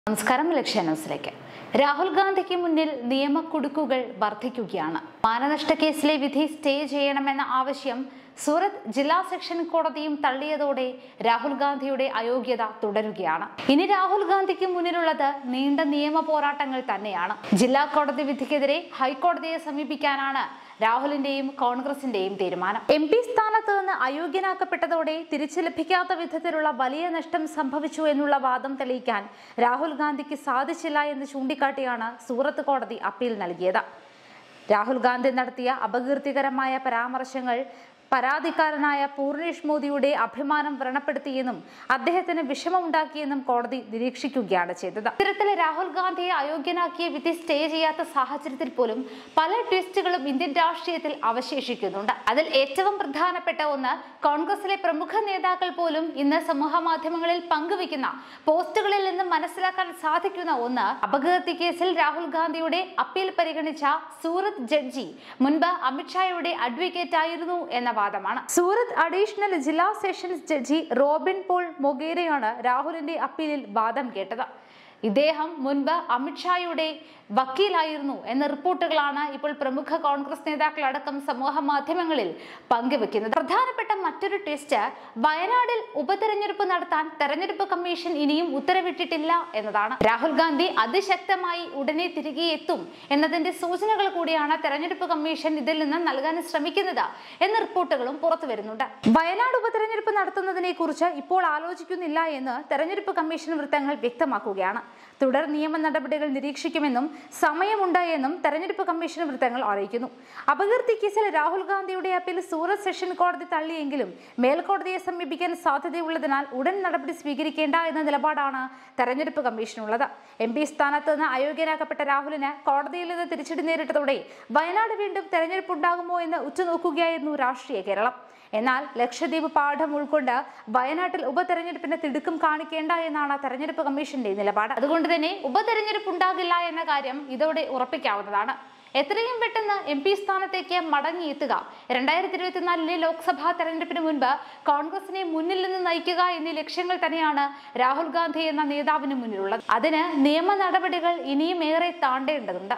നമസ്കാരം ലക്ഷ്യ ന്യൂസിലേക്ക് രാഹുൽ ഗാന്ധിക്ക് മുന്നിൽ നിയമക്കുടുക്കുകൾ വർദ്ധിക്കുകയാണ് മാനനഷ്ട കേസിലെ വിധി സ്റ്റേ ചെയ്യണമെന്ന ആവശ്യം സൂറത്ത് ജില്ലാ സെഷൻ കോടതിയും തള്ളിയതോടെ രാഹുൽ ഗാന്ധിയുടെ അയോഗ്യത തുടരുകയാണ് ഇനി രാഹുൽ ഗാന്ധിക്ക് മുന്നിലുള്ളത് നീണ്ട നിയമ പോരാട്ടങ്ങൾ തന്നെയാണ് ജില്ലാ കോടതി വിധിക്കെതിരെ ഹൈക്കോടതിയെ സമീപിക്കാനാണ് രാഹുലിന്റെയും കോൺഗ്രസിന്റെയും തീരുമാനം എം പി സ്ഥാനത്ത് നിന്ന് അയോഗ്യനാക്കപ്പെട്ടതോടെ തിരിച്ചു ലഭിക്കാത്ത വിധത്തിലുള്ള വലിയ നഷ്ടം സംഭവിച്ചു എന്നുള്ള വാദം തെളിയിക്കാൻ രാഹുൽ ഗാന്ധിക്ക് സാധിച്ചില്ല എന്ന് ചൂണ്ടിക്കാട്ടിയാണ് സൂറത്ത് കോടതി അപ്പീൽ നൽകിയത് രാഹുൽ ഗാന്ധി നടത്തിയ അപകീർത്തികരമായ പരാമർശങ്ങൾ പരാതിക്കാരനായ പൂർണേഷ് മോദിയുടെ അഭിമാനം വ്രണപ്പെടുത്തിയെന്നും അദ്ദേഹത്തിന് വിഷമമുണ്ടാക്കിയെന്നും കോടതി നിരീക്ഷിക്കുകയാണ് ചെയ്തത് ഇത്തരത്തില് രാഹുൽ ഗാന്ധിയെ അയോഗ്യനാക്കിയ വിധി സ്റ്റേ ചെയ്യാത്ത സാഹചര്യത്തിൽ പോലും പല ട്വിസ്റ്റുകളും ഇന്ത്യൻ രാഷ്ട്രീയത്തിൽ അവശേഷിക്കുന്നുണ്ട് അതിൽ ഏറ്റവും പ്രധാനപ്പെട്ട ഒന്ന് കോൺഗ്രസിലെ പ്രമുഖ നേതാക്കൾ പോലും ഇന്ന് സമൂഹ മാധ്യമങ്ങളിൽ പങ്കുവെക്കുന്ന പോസ്റ്റുകളിൽ നിന്ന് മനസ്സിലാക്കാൻ സാധിക്കുന്ന ഒന്ന് അപകീർത്തി കേസിൽ രാഹുൽ ഗാന്ധിയുടെ അപ്പീൽ പരിഗണിച്ച സൂറത്ത് ജഡ്ജി മുൻപ് അമിത്ഷായുടെ അഡ്വക്കേറ്റ് ആയിരുന്നു എന്ന വാദമാണ് സൂറത്ത് അഡീഷണൽ ജില്ലാ സെഷൻസ് ജഡ്ജി റോബിൻ പോൾ മൊഗേരയാണ് രാഹുലിന്റെ അപ്പീലിൽ വാദം കേട്ടത് ഇദ്ദേഹം മുൻപ് അമിത്ഷായുടെ വക്കീലായിരുന്നു എന്ന റിപ്പോർട്ടുകളാണ് ഇപ്പോൾ പ്രമുഖ കോൺഗ്രസ് നേതാക്കൾ അടക്കം സമൂഹ മാധ്യമങ്ങളിൽ പങ്കുവെക്കുന്നത് പ്രധാനപ്പെട്ട മറ്റൊരു ട്വിസ്റ്റ് വയനാടിൽ ഉപതെരഞ്ഞെടുപ്പ് നടത്താൻ തെരഞ്ഞെടുപ്പ് കമ്മീഷൻ ഇനിയും ഉത്തരവിട്ടിട്ടില്ല എന്നതാണ് രാഹുൽ ഗാന്ധി അതിശക്തമായി ഉടനെ തിരികെ എത്തും എന്നതിന്റെ സൂചനകൾ കൂടിയാണ് തെരഞ്ഞെടുപ്പ് കമ്മീഷൻ ഇതിൽ നിന്ന് നൽകാൻ ശ്രമിക്കുന്നത് എന്ന റിപ്പോർട്ടുകളും പുറത്തു വരുന്നുണ്ട് വയനാട് ഉപതെരഞ്ഞെടുപ്പ് നടത്തുന്നതിനെ കുറിച്ച് ഇപ്പോൾ ആലോചിക്കുന്നില്ല എന്ന് തെരഞ്ഞെടുപ്പ് കമ്മീഷൻ വൃത്തങ്ങൾ വ്യക്തമാക്കുകയാണ് തുടർ നിയമ നടപടികൾ നിരീക്ഷിക്കുമെന്നും സമയമുണ്ട് എന്നും തെരഞ്ഞെടുപ്പ് കമ്മീഷൻ വൃത്തങ്ങൾ അറിയിക്കുന്നു അപകീർത്തി കേസിൽ രാഹുൽ ഗാന്ധിയുടെ അപ്പീൽ സൂറത്ത് സെഷൻ കോടതി തള്ളിയെങ്കിലും മേൽക്കോടതിയെ സമീപിക്കാൻ സാധ്യതയുള്ളതിനാൽ ഉടൻ നടപടി സ്വീകരിക്കേണ്ട എന്ന നിലപാടാണ് തെരഞ്ഞെടുപ്പ് കമ്മീഷനുള്ളത് എം പി സ്ഥാനത്ത് നിന്ന് അയോഗ്യനാക്കപ്പെട്ട രാഹുലിന് കോടതിയിൽ നിന്ന് തിരിച്ചടി നേരിട്ടതോടെ വയനാട് വീണ്ടും തെരഞ്ഞെടുപ്പ് ഉണ്ടാകുമോ എന്ന് ഉറ്റുനോക്കുകയായിരുന്നു രാഷ്ട്രീയ കേരളം എന്നാൽ ലക്ഷദ്വീപ് പാഠം ഉൾക്കൊണ്ട് വയനാട്ടിൽ ഉപതെരഞ്ഞെടുപ്പിന് തിടുക്കം കാണിക്കേണ്ട എന്നാണ് തെരഞ്ഞെടുപ്പ് കമ്മീഷന്റെ നിലപാട് അതുകൊണ്ട് തന്നെ ഉപതെരഞ്ഞെടുപ്പ് ഉണ്ടാകില്ല എന്ന കാര്യം ഇതോടെ ഉറപ്പിക്കാവുന്നതാണ് എത്രയും പെട്ടെന്ന് എം പി സ്ഥാനത്തേക്ക് മടങ്ങിയെത്തുക രണ്ടായിരത്തി ഇരുപത്തിനാലിലെ ലോക്സഭാ തെരഞ്ഞെടുപ്പിന് മുൻപ് കോൺഗ്രസിനെ മുന്നിൽ നിന്ന് നയിക്കുക എന്നീ ലക്ഷ്യങ്ങൾ തന്നെയാണ് രാഹുൽ ഗാന്ധി എന്ന നേതാവിന് മുന്നിലുള്ളത് അതിന് നിയമ നടപടികൾ ഇനിയും ഏറെ താണ്ടേണ്ടതുണ്ട്